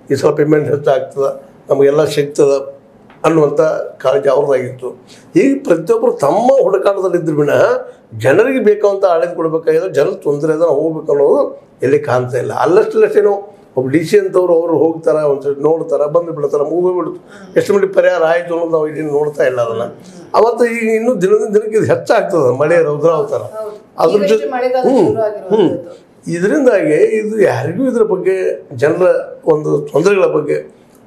ಈ ಸಲ ಪೇಮೆಂಟ್ ಹೆಚ್ಚಾಗ್ತದೆ ನಮಗೆಲ್ಲ ಸಿಗ್ತದ ಅನ್ನುವಂಥ ಕಾಳಜಿ ಅವ್ರದ್ದಾಗಿತ್ತು ಈಗ ಪ್ರತಿಯೊಬ್ಬರು ತಮ್ಮ ಹುಡುಕಾಟದಲ್ಲಿದ್ದರು ವಿನ ಜನರಿಗೆ ಬೇಕಾದಂಥ ಆಡಳಿತ ಕೊಡಬೇಕಾಗಿದೆ ಜನ ತೊಂದರೆ ಅದ ನಾವು ಹೋಗ್ಬೇಕು ಅನ್ನೋದು ಎಲ್ಲಿ ಕಾಣ್ತಾ ಇಲ್ಲ ಅಲ್ಲಷ್ಟೇನೋ ಒಬ್ಬ ಡಿ ಸಿ ಅಂತವ್ರು ಅವರು ಹೋಗ್ತಾರ ಒಂದ್ಸರಿ ನೋಡ್ತಾರ ಬಂದು ಬಿಡ್ತಾರ ಮುಗಿದು ಬಿಡ್ತು ಎಷ್ಟು ಮಟ್ಟಿಗೆ ಪರಿಹಾರ ಆಯಿತು ಅನ್ನೋದು ನಾವು ಇಲ್ಲಿ ನೋಡ್ತಾ ಇಲ್ಲ ಅದನ್ನು ಅವತ್ತು ಈಗ ಇನ್ನೂ ದಿನದಿಂದ ದಿನಕ್ಕೆ ಇದು ಹೆಚ್ಚಾಗ್ತದೆ ಮಳೆ ರೌದ್ರಾವತಾರ ಅದ್ರ ಈಗಷ್ಟೇ ಜೊತೆ ಮಳೆಗಾಲ ಹ್ಞೂ ಶುರು ಆಗಿರುವಂಥದ್ದು. ಇದರಿಂದಾಗಿ ಇದು ಯಾರಿಗೂ ಇದ್ರ ಬಗ್ಗೆ ಜನರ ಒಂದು ತೊಂದರೆಗಳ ಬಗ್ಗೆ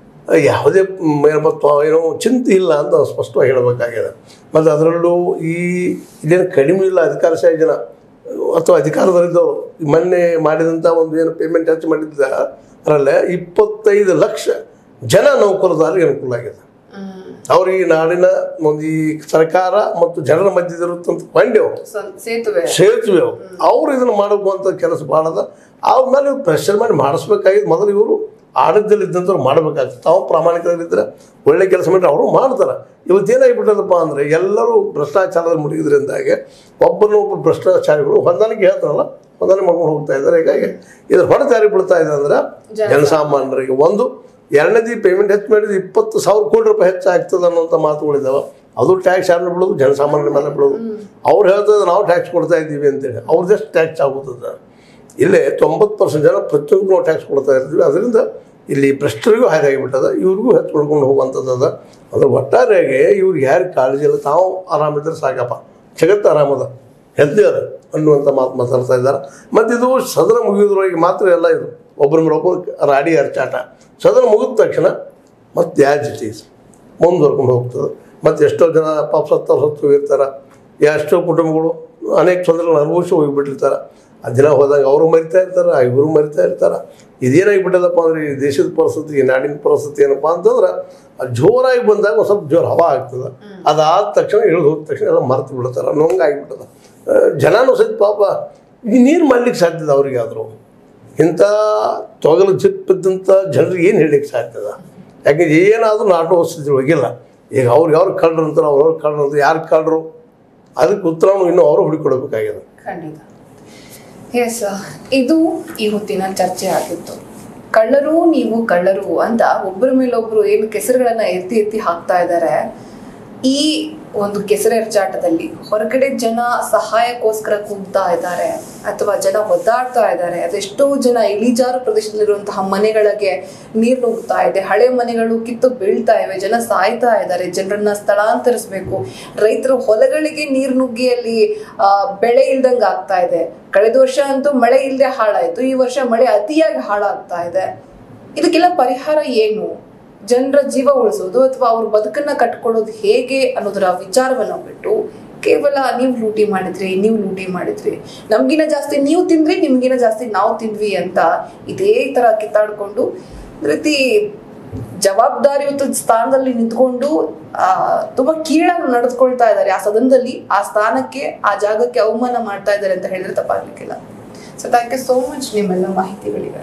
ಯಾವುದೇ ಮ್, ಏನಪ್ಪ ತ್ವ- ಏನೋ ಚಿಂತೆ ಇಲ್ಲ ಅಂತ ನಾವು ಸ್ಪಷ್ಟವಾಗಿ ಹೇಳಬೇಕಾಗಿದೆ ಮತ್ತು ಅದರಲ್ಲೂ ಈ ಇಲ್ಲೇನು ಕಡಿಮೆ ಇಲ್ಲ ಅಧಿಕಾರಶಾಹಿ ಜನ ಅಥವಾ ಅಧಿಕಾರದಲ್ಲಿದ್ದವರು ಈ ಮೊನ್ನೆ ಮಾಡಿದಂಥ ಒಂದು ಏನು ಪೇಮೆಂಟ್ ಹೆಚ್ಚು ಮಾಡಿದ್ದ ಅದರಲ್ಲೇ ಇಪ್ಪತ್ತೈದು ಲಕ್ಷ ಜನ ನೌಕರದಾರರಿಗೆ ಅನುಕೂಲ ಆಗಿದೆ ಹ್ಮ್. ಅವ್ರಿಗೆ ನಾಡಿನ ಒಂದು ಈ ಸರ್ಕಾರ ಮತ್ತು ಜನರ ಮಧ್ಯದಿರುತ್ತಂತ ಕೊಂಡೆ ಅವರು ಸ- ಸೇತುವೆ ಸೇತುವೆ ಅವು ಅವ್ರು ಇದನ್ನು ಮಾಡಬೇಕು ಕೆಲಸ ಭಾಳ ಅದ ಅವ್ರ ಮೇಲೆ ಇವ್ರು ಪ್ರೆಷರ್ ಮಾಡಿ ಮಾಡಿಸ್ಬೇಕಾಗಿದ್ದು ಮೊದಲು ಇವರು ಆಡಳಿತದಲ್ಲಿ ಇದ್ದಂಥವ್ರು ಮಾಡಬೇಕಾಗ್ತದೆ ತಾವು ಪ್ರಾಮಾಣಿಕರಾಗಿದ್ದರೆ ಒಳ್ಳೆ ಕೆಲಸ ಮಾಡಿದ್ರೆ ಅವರು ಮಾಡ್ತಾರೆ ಇವತ್ತು ಏನಾಗಿಬಿಟ್ಟದಪ್ಪ ಅಂದರೆ ಎಲ್ಲರೂ ಭ್ರಷ್ಟಾಚಾರದಲ್ಲಿ ಮುಳುಗಿದ್ರಿಂದಾಗೆ ಒಬ್ಬರನ್ನೊಬ್ಬರು ಭ್ರಷ್ಟಾಚಾರಿಗಳು ಹೊಂದಾಣಿಕೆ ಹೇಳ್ತಾರಲ್ಲ ಹೊಂದಾಣಿಕೆ ಮಾಡ್ಕೊಂಡು ಹೋಗ್ತಾ ಇದ್ದಾರೆ ಹೀಗಾಗಿ ಇದ್ರ ಹೊಡೆತ ಯಾರಿಗೆ ಬೀಳ್ತಾ ಇದೆ ಅಂದ್ರೆ ಜನಸಾಮಾನ್ಯರಿಗೆ ಒಂದು ಎರಡನೇದು ಪೇಮೆಂಟ್ ಹೆಚ್ಚು ಮಾಡಿದ್ರೆ ಇಪ್ಪತ್ತು ಸಾವಿರ ಕೋಟಿ ರೂಪಾಯಿ ಹೆಚ್ಚಾಗ್ತದೆ ಅನ್ನೋಂಥ ಮಾತುಗಳಿದ್ದಾವೆ ಅದು ಟ್ಯಾಕ್ಸ್ ಯಾರು ಬೀಳೋದು ಜನಸಾಮಾನ್ಯರ ಮೇಲೆ ಬೀಳೋದು ಅವ್ರು ಹೇಳ್ತದೆ ನಾವು ಟ್ಯಾಕ್ಸ್ ಕೊಡ್ತಾ ಇದ್ದೀವಿ ಅಂತೇಳಿ ಅವ್ರದ್ದೆಷ್ಟು ಟ್ಯಾಕ್ಸ್ ಆಗುತ್ತದೆ ಇಲ್ಲೇ ತೊಂಬತ್ತು ಪರ್ಸೆಂಟ್ ಜನ ಪ್ರತಿಯೊಂದು ನಾವು ಟ್ಯಾಕ್ಸ್ ಕೊಡ್ತಾ ಇರ್ತೀವಿ ಅದರಿಂದ ಇಲ್ಲಿ ಭ್ರಷ್ಟರಿಗೂ ಹಾಗಾಗಿಬಿಟ್ಟದ ಇವ್ರಿಗೂ ಹೆಚ್ಚಿಡ್ಕೊಂಡು ಹೋಗುವಂಥದ್ದು ಅದ ಅದು ಒಟ್ಟಾರೆಯಾಗಿ ಇವ್ರಿಗೆ ಯಾರು ಕಾಳಜಿ ಇಲ್ಲ ತಾವು ಆರಾಮಿದ್ರೆ ಸಾಕಪ್ಪ ಜಗತ್ತು ಆರಾಮದ ಹೆದ್ದೆ ಅದ ಅನ್ನುವಂಥ ಮಾತು ಮಾತಾಡ್ತಾ ಇದ್ದಾರೆ ಮತ್ತು ಇದು ಸದನ ಮುಗಿಯೋದ್ರೊಳಗೆ ಮಾತ್ರ ಎಲ್ಲ ಇದು ಒಬ್ಬರ ಮೇಲೆ ಒಬ್ಬರು ರಾಡಿ ಅರ್ಚಾಟ ಸದನ ಮುಗಿದ ತಕ್ಷಣ ಮತ್ತೆ ಯಾಜಿಟೀಸ್ ಮುಂದುವರ್ಕೊಂಡು ಹೋಗ್ತದೆ ಮತ್ತು ಎಷ್ಟೋ ಜನ ಪಾಪ ಸತ್ತವ್ರು ಸತ್ತು ಇರ್ತಾರೆ ಎಷ್ಟೋ ಕುಟುಂಬಗಳು ಅನೇಕ ತೊಂದರೆಗಳು ಅನುಭವಿಸಿ ಹೋಗಿಬಿಟ್ಟಿರ್ತಾರೆ ಆ ದಿನ ಹೋದಾಗ ಅವರು ಮರಿತಾ ಇರ್ತಾರೆ ಇವರು ಮರಿತಾ ಇರ್ತಾರೆ ಇದೇನಾಗಿಬಿಟ್ಟದಪ್ಪ ಅಂದರೆ ಈ ದೇಶದ ಪರಿಸ್ಥಿತಿ ಈ ನಾಡಿನ ಪರಿಸ್ಥಿತಿ ಏನಪ್ಪ ಅಂತಂದ್ರೆ ಅದು ಜೋರಾಗಿ ಬಂದಾಗ ಒಂದು ಸ್ವಲ್ಪ ಜೋರು ಹವಾ ಆಗ್ತದೆ ಅದಾದ ತಕ್ಷಣ ಇಳಿದು ಹೋದ ತಕ್ಷಣ ಎಲ್ಲ ಮರ್ತು ಬಿಡ್ತಾರೆ ಅನ್ನೋಂಗೆ ಆಗಿಬಿಟ್ಟದ ಆ, ಜನನೂ ಸಹಿತ ಪಾಪ ಈ ನೀರು ಮಾಡ್ಲಿಕ್ಕೆ ಸಾಧ್ಯದ ಅವ್ರಿಗೆ ಆದರೂ ಇಂಥ ತೊಗಲು ಚಿಪ್ಪಿದ್ದಂಥ ಜನರಿಗೆ ಏನು ಹೇಳಲಿಕ್ಕೆ ಸಾಧ್ಯದ ಯಾಕೆಂದ್ರೆ ಏನಾದರೂ ನಾಟು ವಸ್ತು ಹೋಗಿಲ್ಲ ಈಗ ಅವ್ರಿಗೆ ಅವ್ರು ಕಳ್ರು ಅಂತಾರೆ ಅವ್ರವ್ರು ಕಳ್ರು ಅಂತ ಯಾರು ಕಳ್ರು ಅದಕ್ಕೆ ಉತ್ತರವನ್ನು ಇನ್ನೂ ಅವರು ಹುಡುಕೊಡ್ಬೇಕಾಗಿದೆ ಖಂಡಿತ ಎಸ್ ಇದು ಈ ಹೊತ್ತಿನ ಚರ್ಚೆ ಆಗಿತ್ತು ಕಳ್ಳರು ನೀವು ಕಳ್ಳರು ಅಂತ ಒಬ್ಬರ ಮೇಲೊಬ್ರು ಏನು ಕೆಸರುಗಳನ್ನ ಎತ್ತಿ ಎತ್ತಿ ಹಾಕ್ತಾ ಇದ್ದಾರೆ ಈ ಒಂದು ಕೆಸರೆರ್ಚಾಟದಲ್ಲಿ ಹೊರಗಡೆ ಜನ ಸಹಾಯಕ್ಕೋಸ್ಕರ ಕೂಗ್ತಾ ಇದ್ದಾರೆ ಅಥವಾ ಜನ ಒದ್ದಾಡ್ತಾ ಇದ್ದಾರೆ ಅದೆಷ್ಟೋ ಜನ ಇಳಿಜಾರು ಪ್ರದೇಶದಲ್ಲಿರುವಂತಹ ಮನೆಗಳಿಗೆ ನೀರು ನುಗ್ತಾ ಇದೆ ಹಳೆ ಮನೆಗಳು ಕಿತ್ತು ಬೀಳ್ತಾ ಇವೆ ಜನ ಸಾಯ್ತಾ ಇದ್ದಾರೆ ಜನರನ್ನ ಸ್ಥಳಾಂತರಿಸಬೇಕು ರೈತರ ಹೊಲಗಳಿಗೆ ನೀರು ನುಗ್ಗಿ ಅಲ್ಲಿ ಆ, ಬೆಳೆ ಇಲ್ದಂಗೆ ಆಗ್ತಾ ಇದೆ ಕಳೆದ ವರ್ಷ ಅಂತೂ ಮಳೆ ಇಲ್ಲದೆ ಹಾಳಾಯ್ತು ಈ ವರ್ಷ ಮಳೆ ಅತಿಯಾಗಿ ಹಾಳಾಗ್ತಾ ಇದೆ ಇದಕ್ಕೆಲ್ಲ ಪರಿಹಾರ ಏನು ಜನರ ಜೀವ ಉಳಿಸೋದು ಅಥವಾ ಅವ್ರ ಬದುಕನ್ನ ಕಟ್ಕೊಳ್ಳೋದು ಹೇಗೆ ಅನ್ನೋದರ ವಿಚಾರವನ್ನ ಬಿಟ್ಟು ಕೇವಲ ನೀವು ಲೂಟಿ ಮಾಡಿದ್ರಿ ನೀವು ಲೂಟಿ ಮಾಡಿದ್ರಿ ನಮ್ಗಿನ ಜಾಸ್ತಿ ನೀವು ತಿಂದ್ರಿ ನಿಮ್ಗಿನ ಜಾಸ್ತಿ ನಾವು ತಿಂದ್ವಿ ಅಂತ ಇದೇ ತರ ಕಿತ್ತಾಡ್ಕೊಂಡು ಒಂದ್ ರೀತಿ ಜವಾಬ್ದಾರಿಯುತ ಸ್ಥಾನದಲ್ಲಿ ನಿಂತ್ಕೊಂಡು ಆ ತುಂಬಾ ಕೀಳಾಗಿ ನಡೆದುಕೊಳ್ತಾ ಇದ್ದಾರೆ ಆ ಸದನದಲ್ಲಿ ಆ ಸ್ಥಾನಕ್ಕೆ ಆ ಜಾಗಕ್ಕೆ ಅವಮಾನ ಮಾಡ್ತಾ ಇದ್ದಾರೆ ಅಂತ ಹೇಳಿದ್ರೆ ತಪ್ಪಾಗ್ಲಿಕ್ಕಿಲ್ಲ so thank you so much ನಿಮ್ಮೆಲ್ಲ ಮಾಹಿತಿಗಳಿಗೆ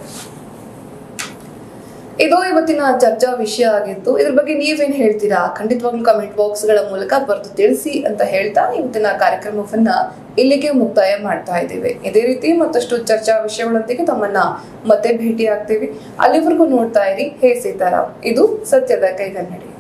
ಇದು ಇವತ್ತಿನ ಚರ್ಚಾ ವಿಷಯ ಆಗಿತ್ತು ಇದ್ರ ಬಗ್ಗೆ ನೀವೇನ್ ಹೇಳ್ತೀರಾ ಖಂಡಿತವಾಗ್ಲೂ ಕಮೆಂಟ್ ಬಾಕ್ಸ್ ಗಳ ಮೂಲಕ ಬರೆದು ತಿಳಿಸಿ ಅಂತ ಹೇಳ್ತಾ ಇವತ್ತಿನ ಕಾರ್ಯಕ್ರಮವನ್ನ ಇಲ್ಲಿಗೆ ಮುಕ್ತಾಯ ಮಾಡ್ತಾ ಇದ್ದೇವೆ ಇದೇ ರೀತಿ ಮತ್ತಷ್ಟು ಚರ್ಚಾ ವಿಷಯಗಳೊಂದಿಗೆ ತಮ್ಮನ್ನ ಮತ್ತೆ ಭೇಟಿ ಆಗ್ತೇವೆ ಅಲ್ಲಿವರೆಗೂ ನೋಡ್ತಾ ಇರಿ ಹೇ ಸೀತಾರಾಮ್ ಇದು ಸತ್ಯದ ಕೈಗನ್ನಡಿ